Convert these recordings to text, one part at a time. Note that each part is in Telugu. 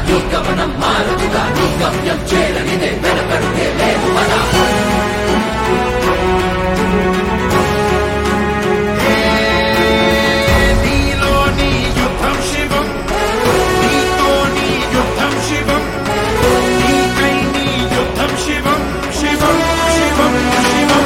నీలోని యుద్ధం శివం నీతోని యుద్ధం శివం నీకై నీ యుద్ధం శివం శివం శివం శివం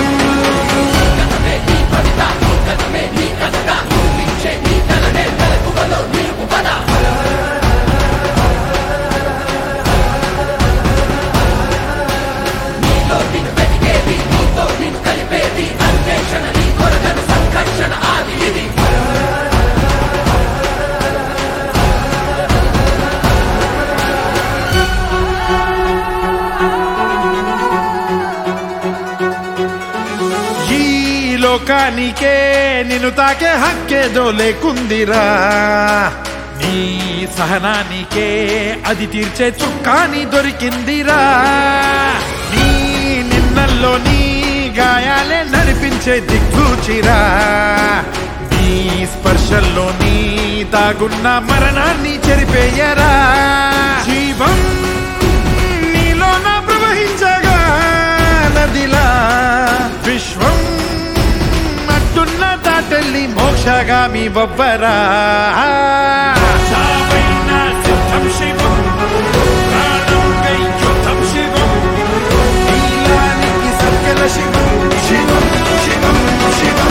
ఈ లోకానికే నిన్ను తాకే హక్కేదో లేకుందిరా నీ సహనానికే అది తీర్చే చుక్కాని దొరికిందిరా నీ నిన్నల్లో నీ గాయాలే నడిపించే దిక్కుచిరా నీ స్పర్శల్లో నీ దాగున్న మరణాన్ని చెరిపేయరా జీవం నీలోన ప్రవహించగా నదిలా విశ్వం అట్టున్న దాటల్లి మోక్షగామి బొబ్బరా చావైన సిద్ధం శివం ప్రాణంకై యుద్ధం శివం నీలానికి సకల శివం శివం శివం శివం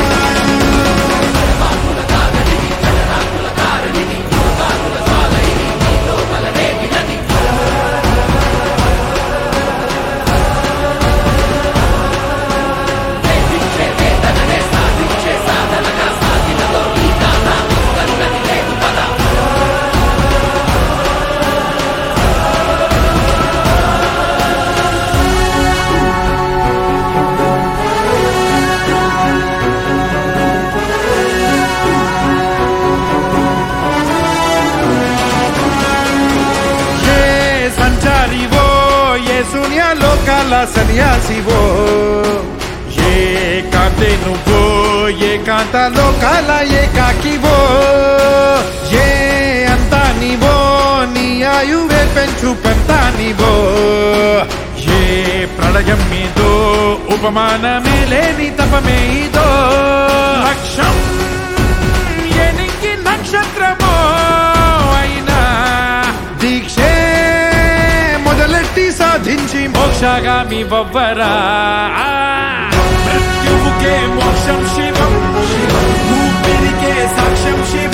ఏ సంచారివో ఏ శూన్య లోకాల సన్యాసివో ఏ కాంతే నువ్వో ఏ కాంత లోకాల ఏ కాకివో ఏ అంతా నీవో నీ ఆయువే పెంచు పెంతానివో ఏ ప్రళయం మీదో ఉపమానమే లేని తపమే ఇదో లక్ష్యం ఎనికి నక్షత్రమో అయినా దీక్షే మొదలెట్టి సాధించి మోక్షగామి బొవ్వరా మృత్యువుకే మోక్షం శివం ఊపిరికే సాక్ష్యం శివం